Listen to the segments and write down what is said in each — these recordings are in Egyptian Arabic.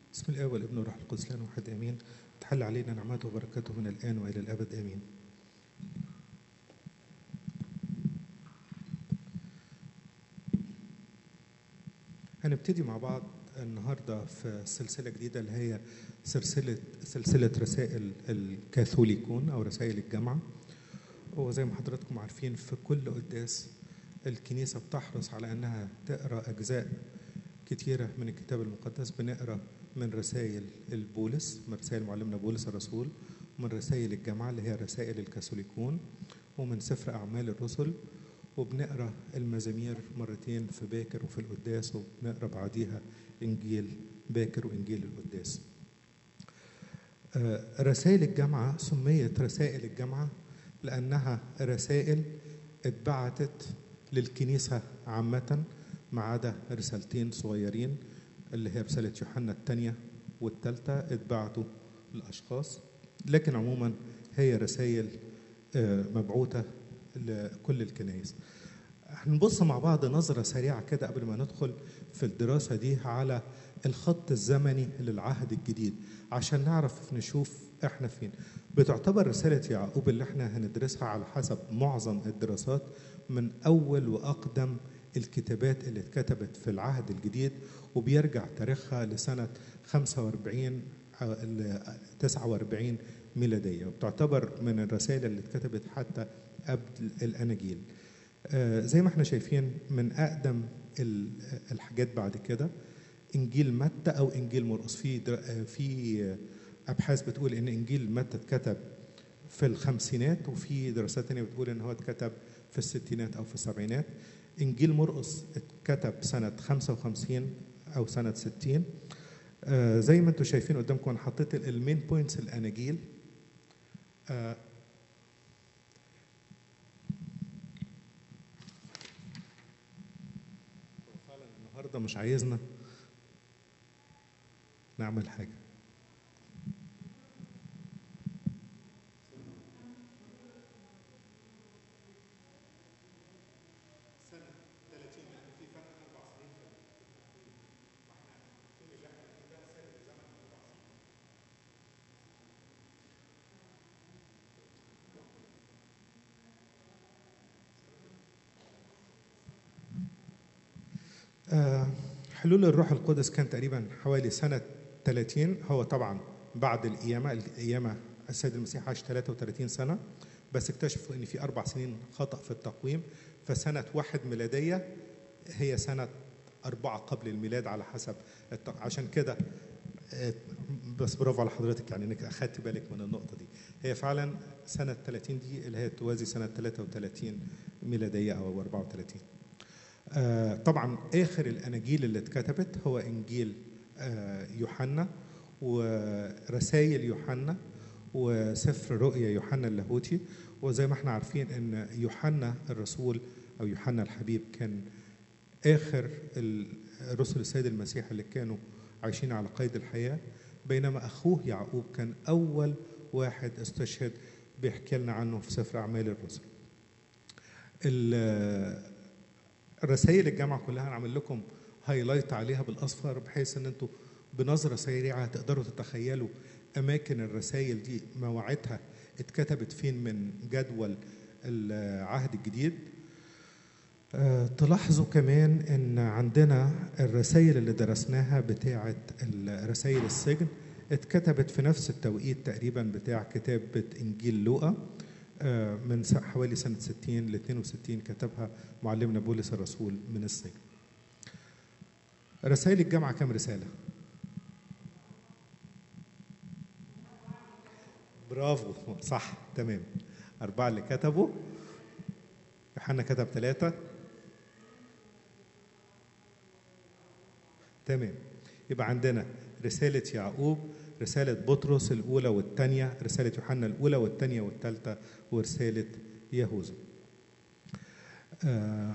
بسم الله والابن والروح القدس لنا واحد امين تحل علينا نعمته وبركاته من الان والى الابد امين هنبتدي مع بعض النهارده في سلسله جديده اللي هي سلسله سلسله رسائل الكاثوليكون او رسائل الجامعه وزي ما حضراتكم عارفين في كل قداس الكنيسه بتحرص على انها تقرا اجزاء كتيره من الكتاب المقدس بنقرا من رسائل البولس من رسائل معلمنا بولس الرسول ومن رسائل الجامعه اللي هي رسائل الكاثوليكون ومن سفر اعمال الرسل وبنقرا المزامير مرتين في باكر وفي القداس وبنقرا بعديها انجيل باكر وانجيل القداس. رسائل الجامعه سميت رسائل الجامعه لانها رسائل اتبعتت للكنيسه عامه ما عدا رسالتين صغيرين اللي هي رساله يوحنا الثانيه والثالثه اتبعتوا للاشخاص لكن عموما هي رسائل مبعوثه لكل الكنائس هنبص مع بعض نظرة سريعة كده قبل ما ندخل في الدراسة دي على الخط الزمني للعهد الجديد عشان نعرف نشوف احنا فين بتعتبر رسالة يعقوب اللي احنا هندرسها على حسب معظم الدراسات من أول وأقدم الكتابات اللي اتكتبت في العهد الجديد وبيرجع تاريخها لسنة 45 49 ميلادية وبتعتبر من الرسائل اللي اتكتبت حتى قبل الاناجيل آه زي ما احنا شايفين من اقدم الحاجات بعد كده انجيل متى او انجيل مرقس في في ابحاث بتقول ان انجيل متى اتكتب في الخمسينات وفي دراسات تانية بتقول ان هو اتكتب في الستينات او في السبعينات انجيل مرقس اتكتب سنه 55 او سنه 60 آه زي ما انتم شايفين قدامكم انا حطيت المين بوينتس الاناجيل آه فعلا النهارده مش عايزنا نعمل حاجه حلول الروح القدس كان تقريبا حوالي سنة 30 هو طبعا بعد القيامة القيامة السيد المسيح عاش 33 سنة بس اكتشفوا ان في أربع سنين خطأ في التقويم فسنة واحد ميلادية هي سنة أربعة قبل الميلاد على حسب التق... عشان كده بس برافو على حضرتك يعني انك اخدت بالك من النقطة دي هي فعلا سنة 30 دي اللي هي توازي سنة 33 ميلادية أو 34 آه طبعا اخر الاناجيل اللي اتكتبت هو انجيل آه يوحنا ورسائل يوحنا وسفر رؤيا يوحنا اللاهوتي وزي ما احنا عارفين ان يوحنا الرسول او يوحنا الحبيب كان اخر الرسل السيد المسيح اللي كانوا عايشين على قيد الحياه بينما اخوه يعقوب كان اول واحد استشهد بيحكي لنا عنه في سفر اعمال الرسل. رسائل الجامعه كلها انا عامل لكم هايلايت عليها بالاصفر بحيث ان انتوا بنظره سريعه تقدروا تتخيلوا اماكن الرسائل دي مواعيدها اتكتبت فين من جدول العهد الجديد أه تلاحظوا كمان ان عندنا الرسائل اللي درسناها بتاعه رسائل السجن اتكتبت في نفس التوقيت تقريبا بتاع كتابه انجيل لوقا من حوالي سنة 60 ل 62 كتبها معلمنا بولس الرسول من السجن. رسائل الجامعة كم رسالة؟ برافو صح تمام أربعة اللي كتبوا يوحنا كتب ثلاثة تمام يبقى عندنا رسالة يعقوب رسالة بطرس الأولى والثانية رسالة يوحنا الأولى والثانية والثالثة ورسالة يهوذا آه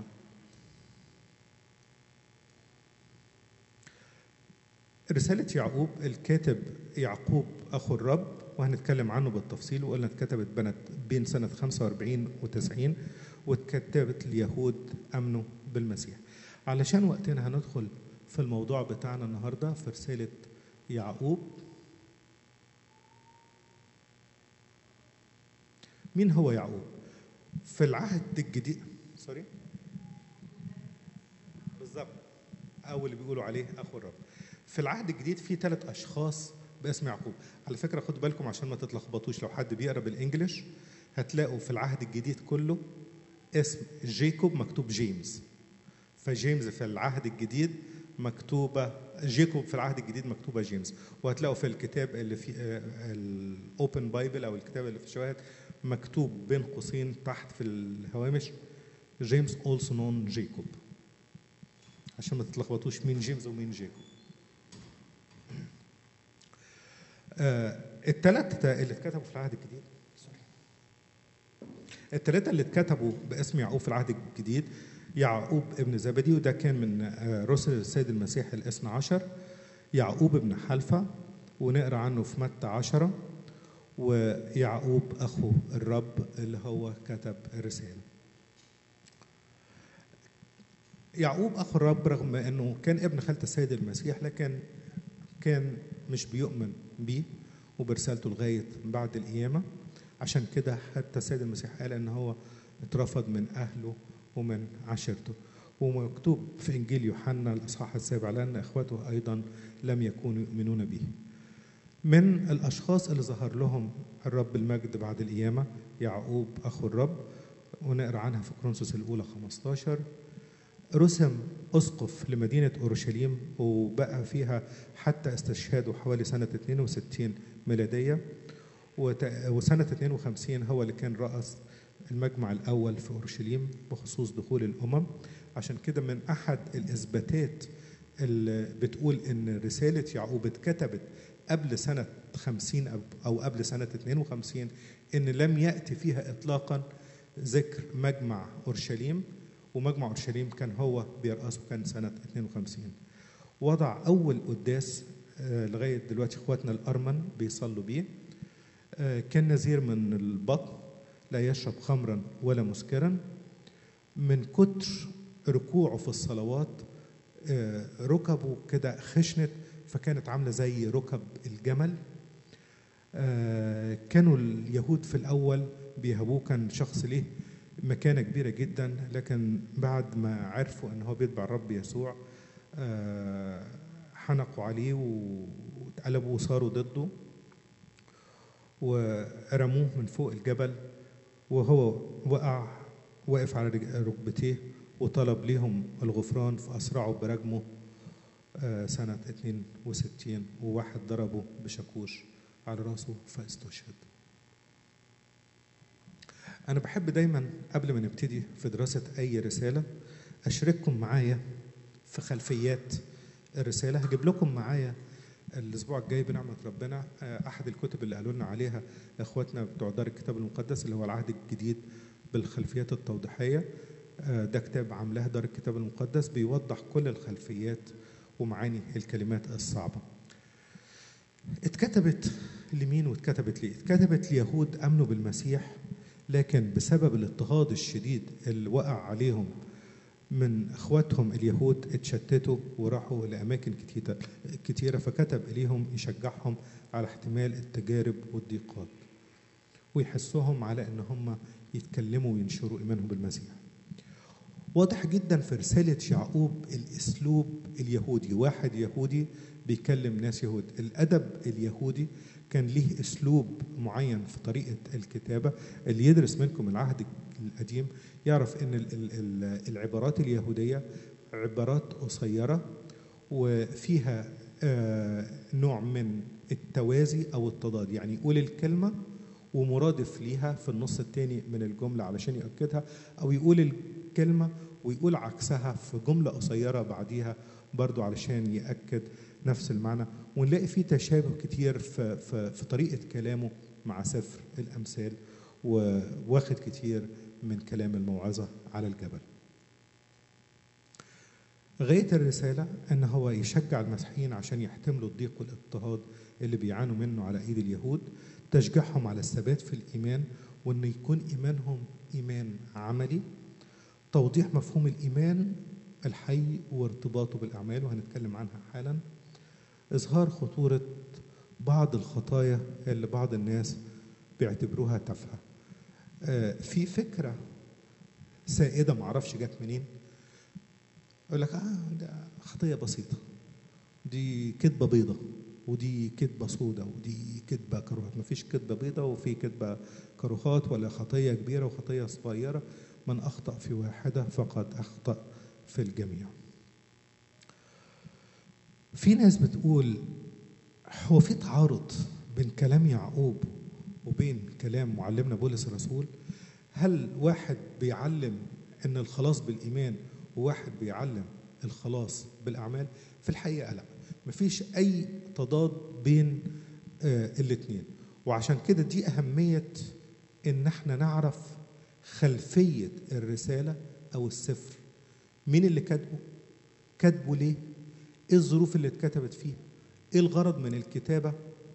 رسالة يعقوب الكاتب يعقوب أخو الرب وهنتكلم عنه بالتفصيل وقلنا اتكتبت بنت بين سنة 45 و90 واتكتبت اليهود أمنوا بالمسيح علشان وقتنا هندخل في الموضوع بتاعنا النهاردة في رسالة يعقوب مين هو يعقوب في العهد الجديد سوري بالظبط او اللي بيقولوا عليه اخو الرب في العهد الجديد في ثلاث اشخاص باسم يعقوب على فكره خدوا بالكم عشان ما تتلخبطوش لو حد بيقرا بالانجلش هتلاقوا في العهد الجديد كله اسم جيكوب مكتوب جيمس فجيمس في العهد الجديد مكتوبه جيكوب في العهد الجديد مكتوبه جيمس وهتلاقوا في الكتاب اللي في الاوبن بايبل او الكتاب اللي في الشواهد مكتوب بين قوسين تحت في الهوامش جيمس اولسو نون جيكوب عشان ما تتلخبطوش مين جيمس ومين جيكوب آه الثلاثة اللي اتكتبوا في العهد الجديد سوري الثلاثة اللي اتكتبوا باسم يعقوب في العهد الجديد يعقوب ابن زبدي وده كان من آه رسل السيد المسيح الاثنى عشر يعقوب ابن حلفة ونقرا عنه في متى عشرة ويعقوب أخو الرب اللي هو كتب الرسالة يعقوب أخو الرب رغم أنه كان ابن خالة السيد المسيح لكن كان مش بيؤمن بيه وبرسالته لغاية بعد القيامة عشان كده حتى السيد المسيح قال أن هو اترفض من أهله ومن عشيرته ومكتوب في إنجيل يوحنا الإصحاح السابع لأن إخوته أيضا لم يكونوا يؤمنون به من الأشخاص اللي ظهر لهم الرب المجد بعد القيامة يعقوب أخو الرب ونقرأ عنها في كرونسوس الأولى 15 رسم أسقف لمدينة أورشليم وبقى فيها حتى استشهاده حوالي سنة 62 ميلادية وسنة 52 هو اللي كان رأس المجمع الأول في أورشليم بخصوص دخول الأمم عشان كده من أحد الإثباتات اللي بتقول إن رسالة يعقوب اتكتبت قبل سنة 50 أو قبل سنة 52 إن لم يأتي فيها إطلاقا ذكر مجمع أورشليم ومجمع أورشليم كان هو بيرأسه كان سنة 52 وضع أول قداس لغاية دلوقتي إخواتنا الأرمن بيصلوا بيه كان نذير من البطن لا يشرب خمرا ولا مسكرا من كتر ركوعه في الصلوات ركبه كده خشنت فكانت عامله زي ركب الجمل كانوا اليهود في الاول بيهبوه كان شخص ليه مكانه كبيره جدا لكن بعد ما عرفوا ان هو بيتبع الرب يسوع حنقوا عليه واتقلبوا وصاروا ضده ورموه من فوق الجبل وهو وقع واقف على ركبتيه وطلب ليهم الغفران فأسرعوا برجمه سنة 62 وواحد ضربه بشاكوش على راسه فاستشهد أنا بحب دايما قبل ما نبتدي في دراسة أي رسالة أشارككم معايا في خلفيات الرسالة هجيب لكم معايا الأسبوع الجاي بنعمة ربنا أحد الكتب اللي قالوا لنا عليها إخواتنا بتوع دار الكتاب المقدس اللي هو العهد الجديد بالخلفيات التوضيحية ده كتاب عاملاه دار الكتاب المقدس بيوضح كل الخلفيات ومعاني الكلمات الصعبة اتكتبت لمين واتكتبت ليه اتكتبت ليهود أمنوا بالمسيح لكن بسبب الاضطهاد الشديد اللي وقع عليهم من اخواتهم اليهود اتشتتوا وراحوا لاماكن كتيره كتيره فكتب اليهم يشجعهم على احتمال التجارب والضيقات ويحسهم على ان هم يتكلموا وينشروا ايمانهم بالمسيح واضح جدا في رسالة يعقوب الأسلوب اليهودي واحد يهودي بيكلم ناس يهود الأدب اليهودي كان ليه أسلوب معين في طريقة الكتابة اللي يدرس منكم العهد القديم يعرف أن العبارات اليهودية عبارات قصيرة وفيها نوع من التوازي أو التضاد يعني يقول الكلمة ومرادف ليها في النص الثاني من الجملة علشان يؤكدها أو يقول الكلمة ويقول عكسها في جملة قصيرة بعديها برضو علشان يأكد نفس المعنى ونلاقي فيه تشابه كتير في, في, في طريقة كلامه مع سفر الأمثال وواخد كتير من كلام الموعظة على الجبل غاية الرسالة أن هو يشجع المسيحيين عشان يحتملوا الضيق والاضطهاد اللي بيعانوا منه على إيد اليهود تشجيعهم على الثبات في الإيمان وأن يكون إيمانهم إيمان عملي توضيح مفهوم الإيمان الحي وارتباطه بالأعمال وهنتكلم عنها حالا إظهار خطورة بعض الخطايا اللي بعض الناس بيعتبروها تافهة آه، في فكرة سائدة معرفش جت منين يقول لك اه ده خطية بسيطة دي كذبة بيضة ودي كذبة سودة ودي كذبة كروهات مفيش كذبة بيضة وفي كذبة كروهات ولا خطية كبيرة وخطية صغيرة من أخطأ في واحدة فقد أخطأ في الجميع في ناس بتقول هو في تعارض بين كلام يعقوب وبين كلام معلمنا بولس الرسول هل واحد بيعلم ان الخلاص بالايمان وواحد بيعلم الخلاص بالاعمال في الحقيقه لا مفيش اي تضاد بين آه الاثنين وعشان كده دي اهميه ان احنا نعرف خلفيه الرساله او السفر مين اللي كاتبه كاتبه ليه ايه الظروف اللي اتكتبت فيها ايه الغرض من الكتابه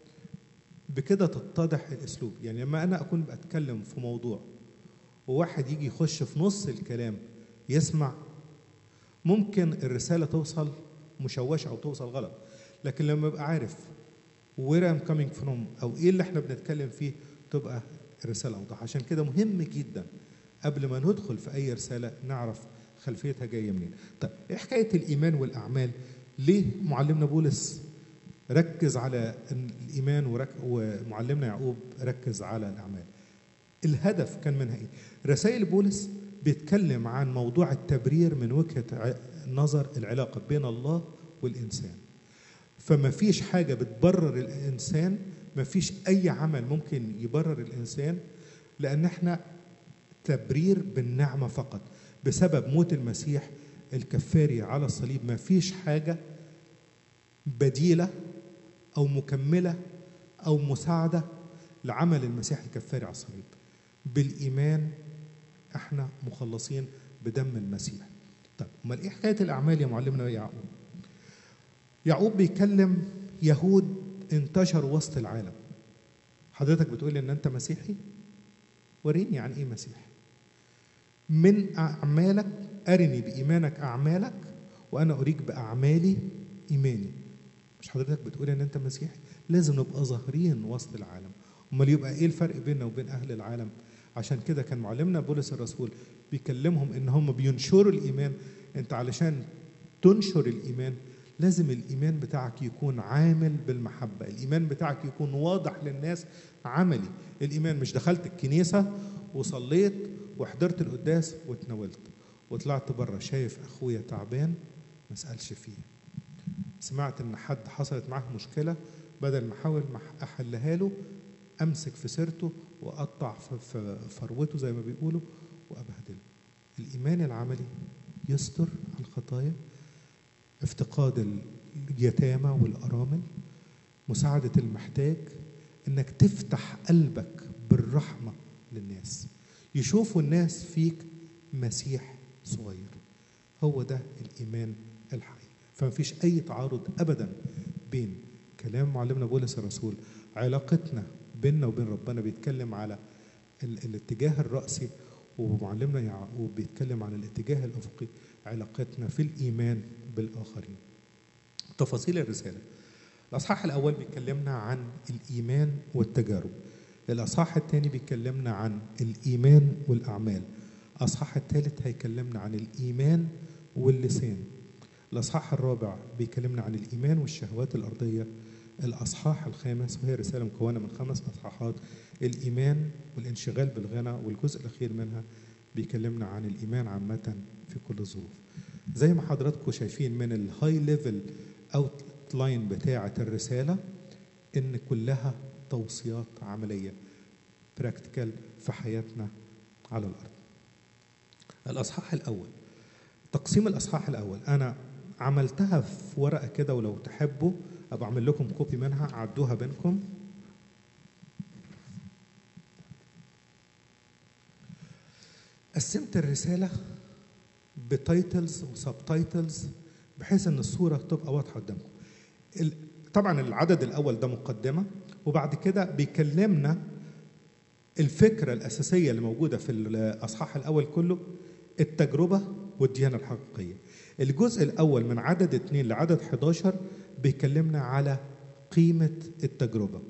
بكده تتضح الاسلوب يعني لما انا اكون بتكلم في موضوع وواحد يجي يخش في نص الكلام يسمع ممكن الرساله توصل مشوشه او توصل غلط لكن لما ابقى عارف where I'm coming from او ايه اللي احنا بنتكلم فيه تبقى الرساله اوضح عشان كده مهم جدا قبل ما ندخل في اي رساله نعرف خلفيتها جايه منين طيب ايه حكايه الايمان والاعمال ليه معلمنا بولس ركز على الايمان ورك ومعلمنا يعقوب ركز على الاعمال الهدف كان منها ايه رسائل بولس بيتكلم عن موضوع التبرير من وجهه نظر العلاقه بين الله والانسان فما فيش حاجه بتبرر الانسان ما فيش اي عمل ممكن يبرر الانسان لان احنا تبرير بالنعمه فقط بسبب موت المسيح الكفاري على الصليب ما فيش حاجه بديله او مكمله او مساعده لعمل المسيح الكفاري على الصليب بالايمان احنا مخلصين بدم المسيح طب امال ايه حكايه الاعمال يا معلمنا يعقوب يعقوب بيكلم يهود انتشروا وسط العالم حضرتك بتقول ان انت مسيحي وريني عن ايه مسيحي من اعمالك ارني بايمانك اعمالك وانا اريك باعمالي ايماني مش حضرتك بتقول ان انت مسيحي لازم نبقى ظاهرين وسط العالم امال يبقى ايه الفرق بيننا وبين اهل العالم عشان كده كان معلمنا بولس الرسول بيكلمهم ان هم بينشروا الايمان انت علشان تنشر الايمان لازم الايمان بتاعك يكون عامل بالمحبه الايمان بتاعك يكون واضح للناس عملي الايمان مش دخلت الكنيسه وصليت وحضرت القداس واتناولت وطلعت بره شايف اخويا تعبان ما اسالش فيه سمعت ان حد حصلت معاه مشكله بدل ما احاول احلها له امسك في سيرته واقطع في فروته زي ما بيقولوا وابهدله الايمان العملي يستر الخطايا افتقاد اليتامى والارامل مساعده المحتاج انك تفتح قلبك بالرحمه للناس يشوفوا الناس فيك مسيح صغير هو ده الايمان الحقيقي فما فيش اي تعارض ابدا بين كلام معلمنا بولس الرسول علاقتنا بيننا وبين ربنا بيتكلم على ال- الاتجاه الرأسي ومعلمنا يعقوب بيتكلم عن الاتجاه الأفقي علاقتنا في الإيمان بالآخرين تفاصيل الرسالة الأصحاح الأول بيكلمنا عن الإيمان والتجارب الأصحاح الثاني بيكلمنا عن الإيمان والأعمال الأصحاح الثالث هيكلمنا عن الإيمان واللسان الأصحاح الرابع بيكلمنا عن الإيمان والشهوات الأرضية الأصحاح الخامس وهي رسالة مكونة من خمس أصحاحات الإيمان والانشغال بالغنى والجزء الأخير منها بيكلمنا عن الإيمان عامة في كل الظروف زي ما حضراتكم شايفين من الهاي ليفل اوت لاين بتاعة الرسالة إن كلها توصيات عملية براكتيكال في حياتنا على الأرض الأصحاح الأول تقسيم الأصحاح الأول أنا عملتها في ورقة كده ولو تحبوا أبقى أعمل لكم كوبي منها عدوها بينكم قسمت الرسالة بتايتلز وسب تايتلز بحيث ان الصورة تبقى واضحة قدامكم ال- طبعا العدد الأول ده مقدمة وبعد كده بيكلمنا الفكرة الأساسية اللي موجودة في الأصحاح الأول كله التجربة والديانة الحقيقية الجزء الأول من عدد اثنين لعدد 11 بيكلمنا على قيمة التجربة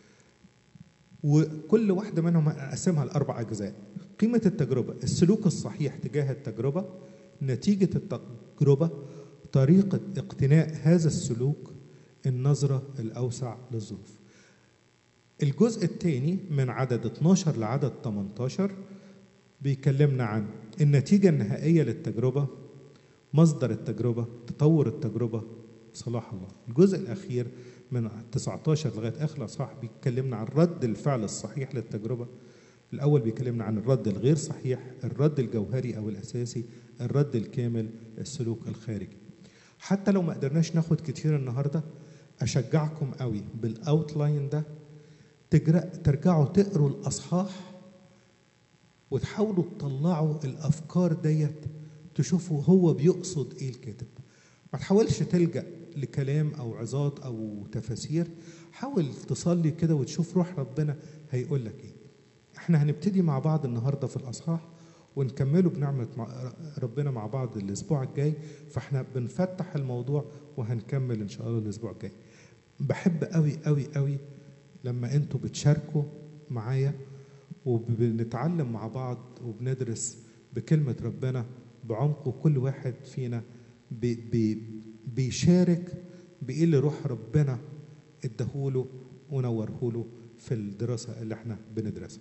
وكل واحدة منهم هنقسمها لأربع أجزاء قيمة التجربة السلوك الصحيح تجاه التجربة نتيجة التجربة طريقة اقتناء هذا السلوك النظرة الأوسع للظروف الجزء الثاني من عدد 12 لعدد 18 بيكلمنا عن النتيجة النهائية للتجربة مصدر التجربة تطور التجربة صلاح الله الجزء الأخير من 19 لغاية آخر الأصحاح بيكلمنا عن رد الفعل الصحيح للتجربة الأول بيكلمنا عن الرد الغير صحيح الرد الجوهري أو الأساسي الرد الكامل السلوك الخارجي حتى لو ما قدرناش ناخد كتير النهاردة أشجعكم قوي بالأوتلاين ده ترجعوا تقروا الأصحاح وتحاولوا تطلعوا الأفكار ديت تشوفوا هو بيقصد إيه الكاتب ما تحاولش تلجأ لكلام أو عظات أو تفاسير حاول تصلي كده وتشوف روح ربنا هيقول لك إيه احنا هنبتدي مع بعض النهارده في الأصحاح ونكمله بنعمة ربنا مع بعض الأسبوع الجاي فاحنا بنفتح الموضوع وهنكمل إن شاء الله الأسبوع الجاي بحب قوي قوي قوي لما انتوا بتشاركوا معايا وبنتعلم مع بعض وبندرس بكلمة ربنا بعمق وكل واحد فينا بي بي بيشارك بإيه اللي روح ربنا اداهوله ونورهوله في الدراسة اللي احنا بندرسها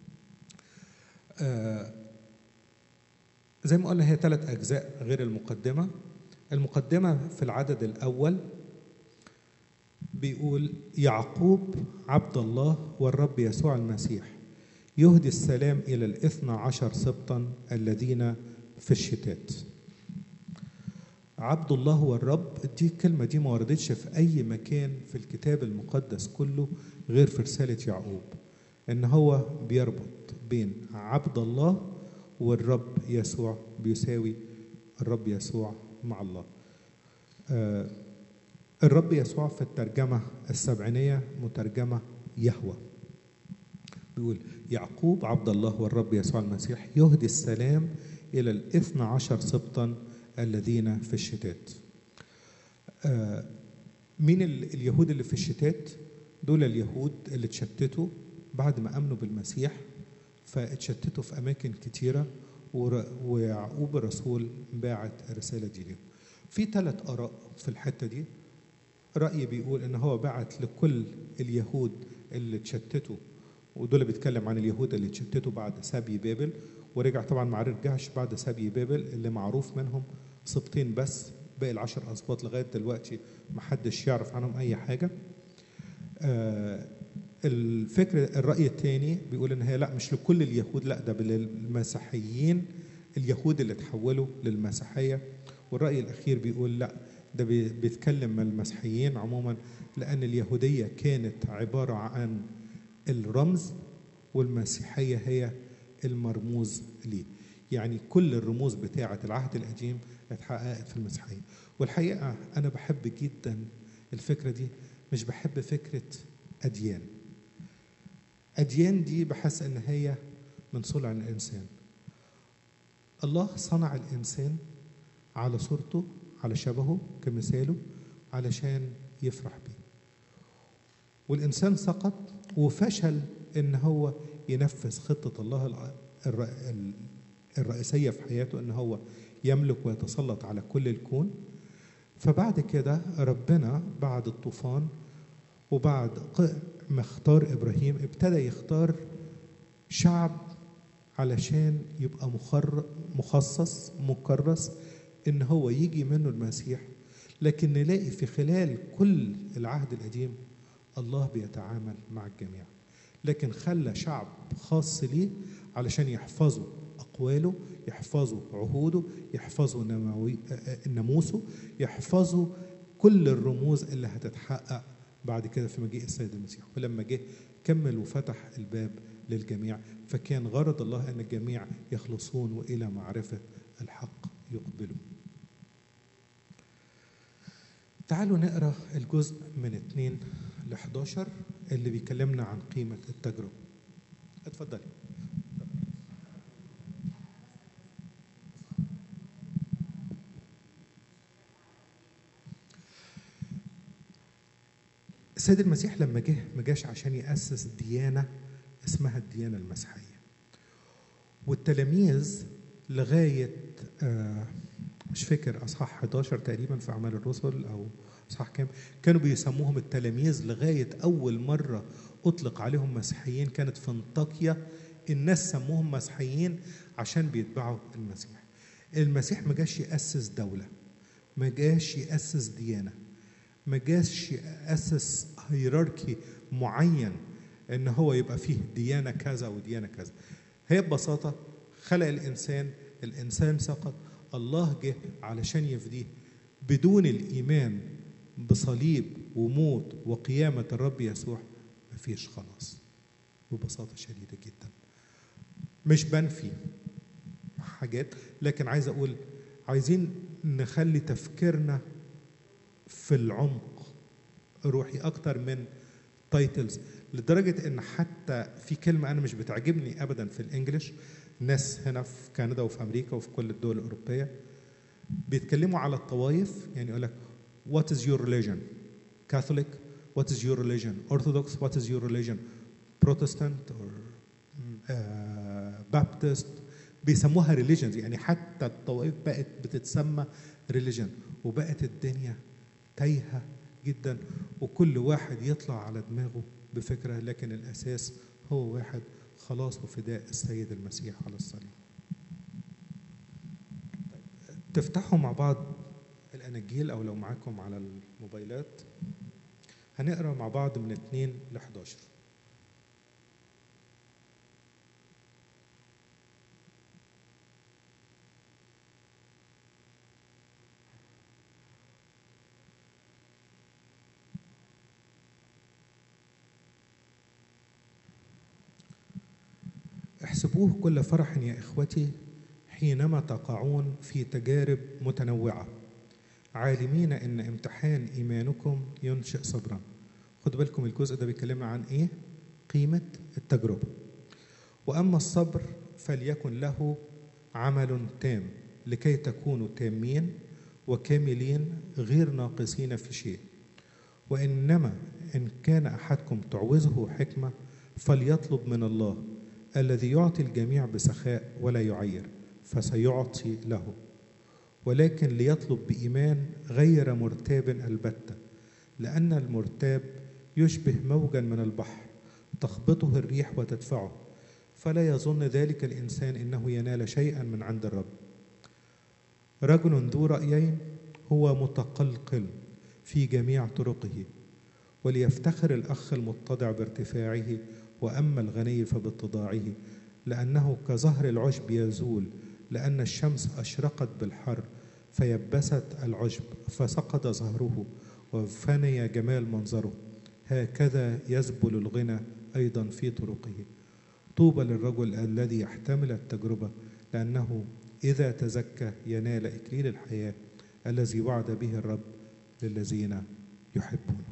آه زي ما قلنا هي ثلاث أجزاء غير المقدمة المقدمة في العدد الأول بيقول يعقوب عبد الله والرب يسوع المسيح يهدي السلام إلى الاثنى عشر سبطا الذين في الشتات عبد الله والرب دي الكلمة دي ما وردتش في أي مكان في الكتاب المقدس كله غير في رسالة يعقوب إن هو بيربط بين عبد الله والرب يسوع بيساوي الرب يسوع مع الله آه الرب يسوع في الترجمة السبعينية مترجمة يهوى بيقول يعقوب عبد الله والرب يسوع المسيح يهدي السلام إلى الاثنى عشر سبطا الذين في الشتات آه مين اليهود اللي في الشتات دول اليهود اللي اتشتتوا بعد ما امنوا بالمسيح فاتشتتوا في اماكن كتيره ويعقوب الرسول باعت الرساله دي لهم في ثلاث اراء في الحته دي راي بيقول ان هو بعت لكل اليهود اللي اتشتتوا ودول بيتكلم عن اليهود اللي اتشتتوا بعد سبي بابل ورجع طبعا ما رجعش بعد سبي بابل اللي معروف منهم سبطين بس باقي العشر اسباط لغايه دلوقتي ما حدش يعرف عنهم اي حاجه آه الفكر الراي الثاني بيقول ان هي لا مش لكل اليهود لا ده للمسيحيين اليهود اللي تحولوا للمسيحيه والراي الاخير بيقول لا ده بيتكلم عن المسيحيين عموما لان اليهوديه كانت عباره عن الرمز والمسيحيه هي المرموز ليه يعني كل الرموز بتاعه العهد القديم اتحققت في المسيحيه والحقيقه انا بحب جدا الفكره دي مش بحب فكره اديان أديان دي بحس إن هي من صنع الإنسان الله صنع الإنسان على صورته على شبهه كمثاله علشان يفرح بيه والإنسان سقط وفشل إن هو ينفذ خطة الله الرئيسية في حياته إن هو يملك ويتسلط على كل الكون فبعد كده ربنا بعد الطوفان وبعد ما اختار ابراهيم ابتدى يختار شعب علشان يبقى مخر مخصص مكرس ان هو يجي منه المسيح لكن نلاقي في خلال كل العهد القديم الله بيتعامل مع الجميع لكن خلى شعب خاص ليه علشان يحفظوا أقواله يحفظوا عهوده يحفظوا نموي ناموسه يحفظوا كل الرموز اللي هتتحقق بعد كده في مجيء السيد المسيح ولما جه كمل وفتح الباب للجميع فكان غرض الله أن الجميع يخلصون وإلى معرفة الحق يقبلون تعالوا نقرا الجزء من 2 ل 11 اللي بيكلمنا عن قيمة التجربة اتفضلي السيد المسيح لما جه ما جاش عشان يأسس ديانة اسمها الديانة المسيحية والتلاميذ لغاية آه مش فاكر أصحاح 11 تقريبا في أعمال الرسل أو أصحاح كام كانوا بيسموهم التلاميذ لغاية أول مرة أطلق عليهم مسيحيين كانت في انطاكيا الناس سموهم مسيحيين عشان بيتبعوا المسيح المسيح ما جاش يأسس دولة ما جاش يأسس ديانة ما جاش يأسس هيراركي معين ان هو يبقى فيه ديانة كذا وديانة كذا هي ببساطة خلق الإنسان الإنسان سقط الله جه علشان يفديه بدون الإيمان بصليب وموت وقيامة الرب يسوع مفيش خلاص ببساطة شديدة جدا مش بنفي حاجات لكن عايز أقول عايزين نخلي تفكيرنا في العمق روحي أكتر من تايتلز لدرجة إن حتى في كلمة أنا مش بتعجبني أبدا في الإنجليش ناس هنا في كندا وفي أمريكا وفي كل الدول الأوروبية بيتكلموا على الطوائف يعني يقول لك what is your religion Catholic what is your religion Orthodox what is your religion Protestant or uh, Baptist بيسموها religions يعني حتى الطوائف بقت بتتسمى religion وبقت الدنيا تايهة جدا وكل واحد يطلع على دماغه بفكرة لكن الأساس هو واحد خلاص وفداء السيد المسيح على الصليب تفتحوا مع بعض الأناجيل أو لو معاكم على الموبايلات هنقرأ مع بعض من 2 ل 11 احسبوه كل فرح يا اخوتي حينما تقعون في تجارب متنوعه عالمين ان امتحان ايمانكم ينشئ صبرا خد بالكم الجزء ده بيكلمنا عن ايه قيمه التجربه واما الصبر فليكن له عمل تام لكي تكونوا تامين وكاملين غير ناقصين في شيء وانما ان كان احدكم تعوزه حكمه فليطلب من الله الذي يعطي الجميع بسخاء ولا يعير فسيعطي له ولكن ليطلب بايمان غير مرتاب البته لان المرتاب يشبه موجا من البحر تخبطه الريح وتدفعه فلا يظن ذلك الانسان انه ينال شيئا من عند الرب رجل ذو رايين هو متقلقل في جميع طرقه وليفتخر الاخ المتضع بارتفاعه واما الغني فباتضاعه لانه كظهر العشب يزول لان الشمس اشرقت بالحر فيبست العشب فسقط ظهره وفني جمال منظره هكذا يزبل الغنى ايضا في طرقه طوبى للرجل الذي يحتمل التجربه لانه اذا تزكى ينال اكليل الحياه الذي وعد به الرب للذين يحبونه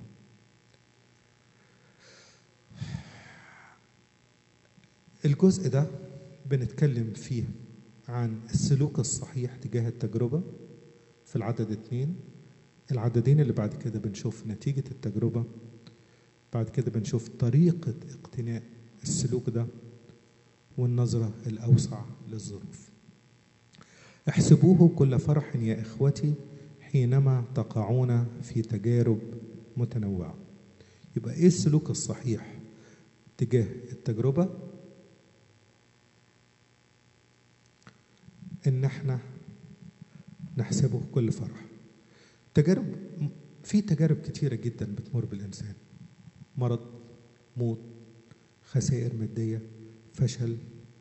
الجزء ده بنتكلم فيه عن السلوك الصحيح تجاه التجربة في العدد اتنين العددين اللي بعد كده بنشوف نتيجة التجربة بعد كده بنشوف طريقة اقتناء السلوك ده والنظرة الأوسع للظروف احسبوه كل فرح يا إخوتي حينما تقعون في تجارب متنوعة يبقى إيه السلوك الصحيح تجاه التجربة ان احنا نحسبه كل فرح تجارب في تجارب كتيره جدا بتمر بالانسان مرض موت خسائر ماديه فشل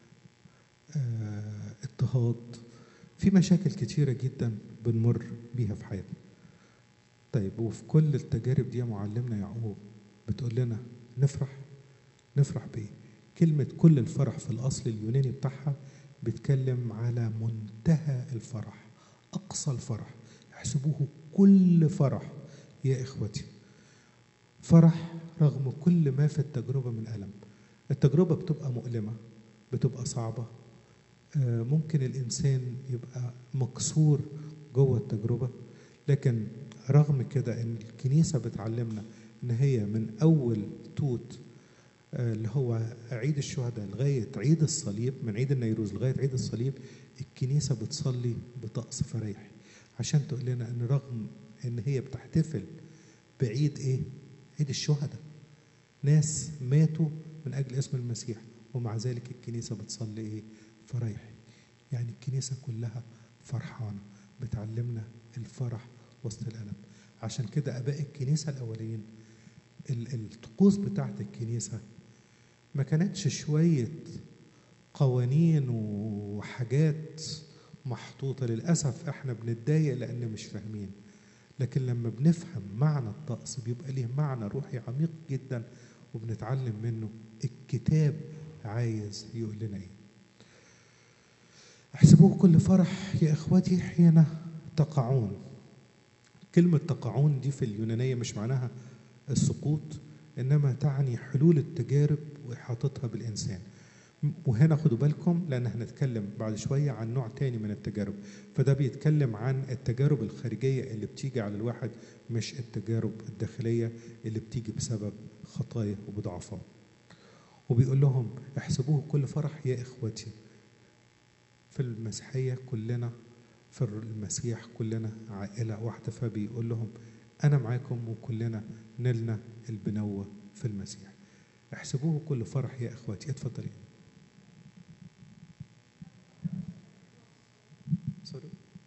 آه، اضطهاد في مشاكل كتيره جدا بنمر بيها في حياتنا طيب وفي كل التجارب دي معلمنا يعقوب بتقول لنا نفرح نفرح بايه كلمه كل الفرح في الاصل اليوناني بتاعها بيتكلم على منتهى الفرح اقصى الفرح احسبوه كل فرح يا اخوتي فرح رغم كل ما في التجربه من الم التجربه بتبقى مؤلمه بتبقى صعبه ممكن الانسان يبقى مكسور جوه التجربه لكن رغم كده ان الكنيسه بتعلمنا ان هي من اول توت آه، اللي هو عيد الشهداء لغايه عيد الصليب من عيد النيروز لغايه عيد الصليب الكنيسه بتصلي بطقس فريحي عشان تقول لنا ان رغم ان هي بتحتفل بعيد ايه؟ عيد الشهداء ناس ماتوا من اجل اسم المسيح ومع ذلك الكنيسه بتصلي ايه؟ فريحي يعني الكنيسه كلها فرحانه بتعلمنا الفرح وسط الالم عشان كده اباء الكنيسه الاولين ال- الطقوس بتاعت الكنيسه ما كانتش شويه قوانين وحاجات محطوطه للاسف احنا بنتضايق لان مش فاهمين لكن لما بنفهم معنى الطقس بيبقى ليه معنى روحي عميق جدا وبنتعلم منه الكتاب عايز يقول لنا ايه احسبوه كل فرح يا اخوتي حين تقعون كلمة تقعون دي في اليونانية مش معناها السقوط إنما تعني حلول التجارب وإحاطتها بالإنسان وهنا خدوا بالكم لأن هنتكلم بعد شوية عن نوع تاني من التجارب فده بيتكلم عن التجارب الخارجية اللي بتيجي على الواحد مش التجارب الداخلية اللي بتيجي بسبب خطايا وبضعفات وبيقول لهم احسبوه كل فرح يا إخوتي في المسيحية كلنا في المسيح كلنا عائلة واحدة فبيقول لهم أنا معاكم وكلنا نلنا البنوة في المسيح احسبوه كل فرح يا إخواتي اتفضلي سوري.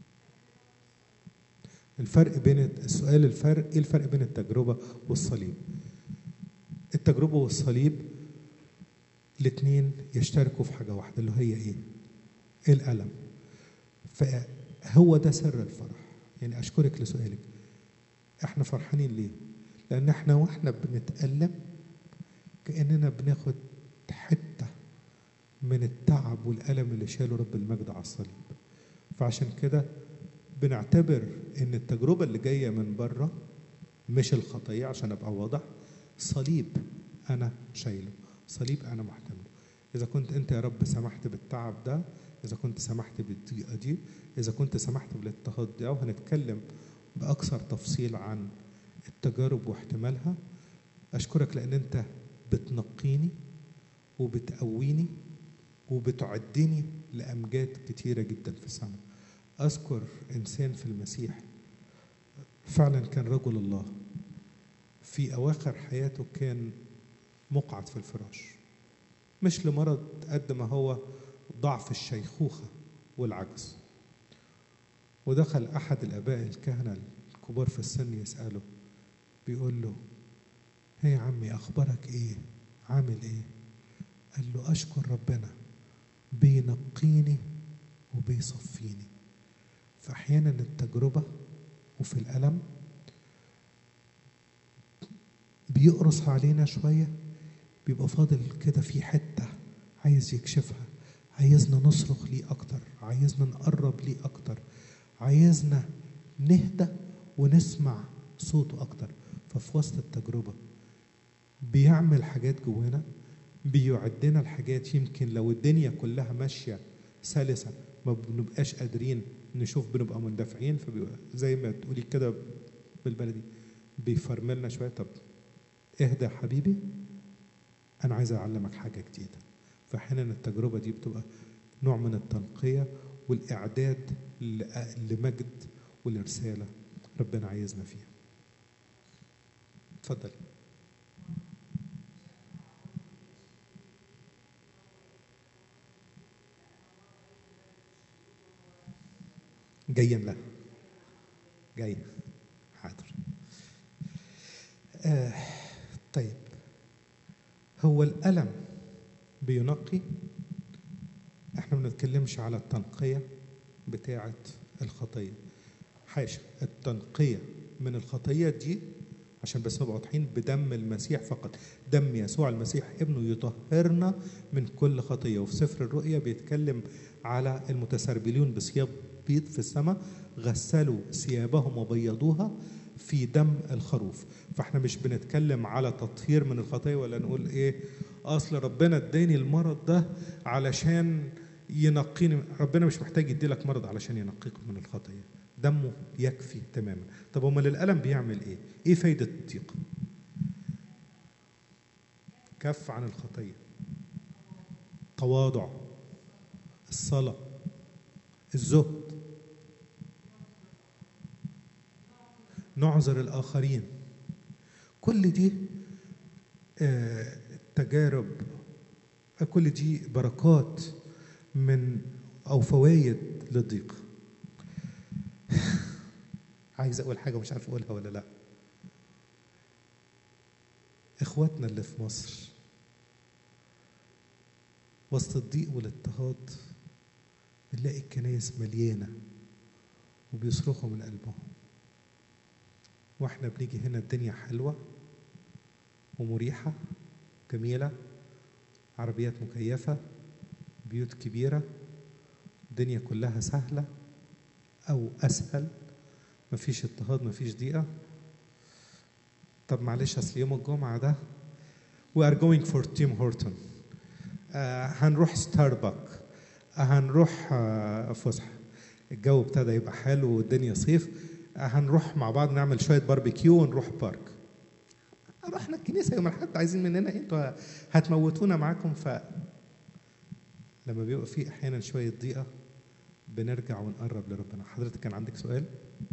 الفرق بين السؤال الفرق ايه الفرق بين التجربة والصليب التجربة والصليب الاثنين يشتركوا في حاجة واحدة اللي هي ايه الألم فهو ده سر الفرح يعني أشكرك لسؤالك احنا فرحانين ليه لأن احنا واحنا بنتألم كأننا بناخد حتة من التعب والألم اللي شاله رب المجد على الصليب فعشان كده بنعتبر ان التجربة اللي جاية من بره مش الخطية عشان ابقى واضح صليب انا شايله صليب انا محتمله اذا كنت انت يا رب سمحت بالتعب ده اذا كنت سمحت بالضيقة دي اذا كنت سمحت بالاضطهاد ده وهنتكلم باكثر تفصيل عن التجارب واحتمالها اشكرك لان انت بتنقيني وبتقويني وبتعدني لامجاد كتيره جدا في السماء اذكر انسان في المسيح فعلا كان رجل الله في اواخر حياته كان مقعد في الفراش مش لمرض قد ما هو ضعف الشيخوخه والعجز ودخل احد الاباء الكهنه الكبار في السن يساله بيقول له هي يا عمي اخبارك ايه عامل ايه قال له اشكر ربنا بينقيني وبيصفيني فاحيانا التجربه وفي الالم بيقرص علينا شويه بيبقى فاضل كده في حته عايز يكشفها عايزنا نصرخ ليه اكتر عايزنا نقرب ليه اكتر عايزنا نهدى ونسمع صوته اكتر ففي وسط التجربه بيعمل حاجات جوانا بيعدنا الحاجات يمكن لو الدنيا كلها ماشيه سلسه ما بنبقاش قادرين نشوف بنبقى مندفعين فبيبقى زي ما تقولي كده بالبلدي بيفرملنا شويه طب اهدى يا حبيبي انا عايز اعلمك حاجه جديده فاحيانا التجربه دي بتبقى نوع من التنقيه والاعداد لمجد والرساله ربنا عايزنا فيها اتفضل جايا له جاي حاضر آه طيب هو الألم بينقي احنا ما بنتكلمش على التنقية بتاعة الخطية حاشا التنقية من الخطية دي عشان بس نبقى واضحين بدم المسيح فقط دم يسوع المسيح ابنه يطهرنا من كل خطية وفي سفر الرؤيا بيتكلم على المتسربلون بثياب بيض في السماء غسلوا ثيابهم وبيضوها في دم الخروف فاحنا مش بنتكلم على تطهير من الخطيه ولا نقول ايه اصل ربنا اداني المرض ده علشان ينقيني ربنا مش محتاج يديلك مرض علشان ينقيك من الخطيه دمه يكفي تماما طب امال الالم بيعمل ايه ايه فايده الضيق الكف عن الخطيه تواضع الصلاه الزهد نعذر الاخرين كل دي آه، تجارب كل دي بركات من او فوائد للضيق عايز اقول حاجه مش عارف اقولها ولا لا اخواتنا اللي في مصر وسط الضيق والاضطهاد بنلاقي الكنايس مليانه وبيصرخوا من قلبهم واحنا بنيجي هنا الدنيا حلوه ومريحه جميله عربيات مكيفه بيوت كبيره الدنيا كلها سهله او اسهل مفيش اضطهاد مفيش ضيقه طب معلش اصل يوم الجمعه ده we are going for تيم هورتون آه هنروح ستاربك آه هنروح آه فسحه الجو ابتدى يبقى حلو والدنيا صيف آه هنروح مع بعض نعمل شويه باربيكيو ونروح بارك رحنا الكنيسه يوم الاحد عايزين مننا إيه؟ انتوا هتموتونا معاكم ف لما بيبقى في احيانا شويه ضيقه بنرجع ونقرب لربنا حضرتك كان عندك سؤال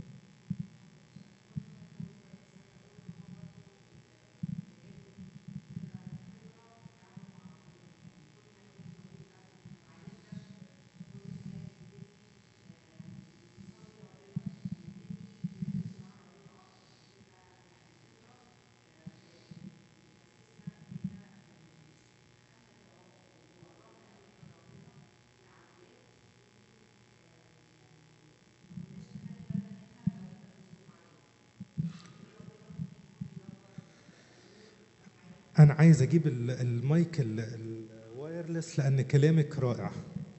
انا عايز اجيب ال- المايك ال- الوايرلس لان كلامك رائع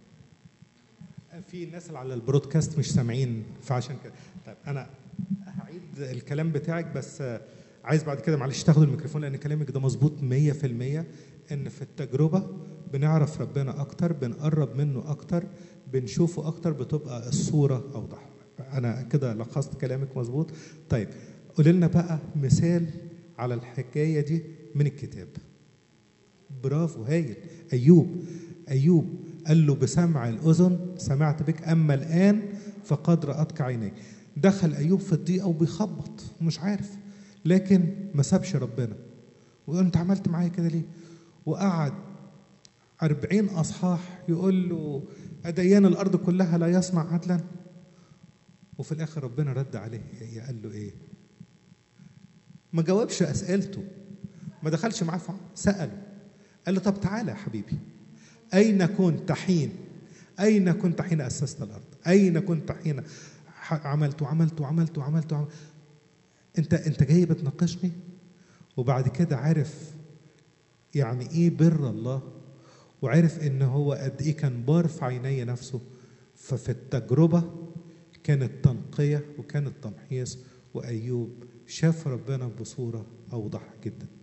في الناس اللي على البرودكاست مش سامعين فعشان كده طيب انا هعيد الكلام بتاعك بس آه، عايز بعد كده معلش تاخد الميكروفون لان كلامك ده مظبوط 100% ان في التجربه بنعرف ربنا اكتر بنقرب منه اكتر بنشوفه اكتر بتبقى الصوره اوضح انا كده لخصت كلامك مظبوط طيب قولي لنا بقى مثال على الحكايه دي من الكتاب برافو هايل ايوب ايوب قال له بسمع الاذن سمعت بك اما الان فقد راتك عيني دخل ايوب في الضيقه وبيخبط ومش عارف لكن ما سابش ربنا ويقول انت عملت معايا كده ليه وقعد أربعين أصحاح يقول له أديان الأرض كلها لا يصنع عدلا وفي الآخر ربنا رد عليه قال له إيه ما جاوبش أسئلته ما دخلش معاه في سأله قال له طب تعالى يا حبيبي أين كنت حين أين كنت حين أسست الأرض أين كنت حين ح- عملت وعملت وعملت وعملت, وعملت. أنت أنت جاي بتناقشني وبعد كده عارف يعني إيه بر الله وعرف إن هو قد إيه كان بار في عيني نفسه ففي التجربة كانت تنقية وكانت تمحيص وأيوب شاف ربنا بصورة أوضح جدا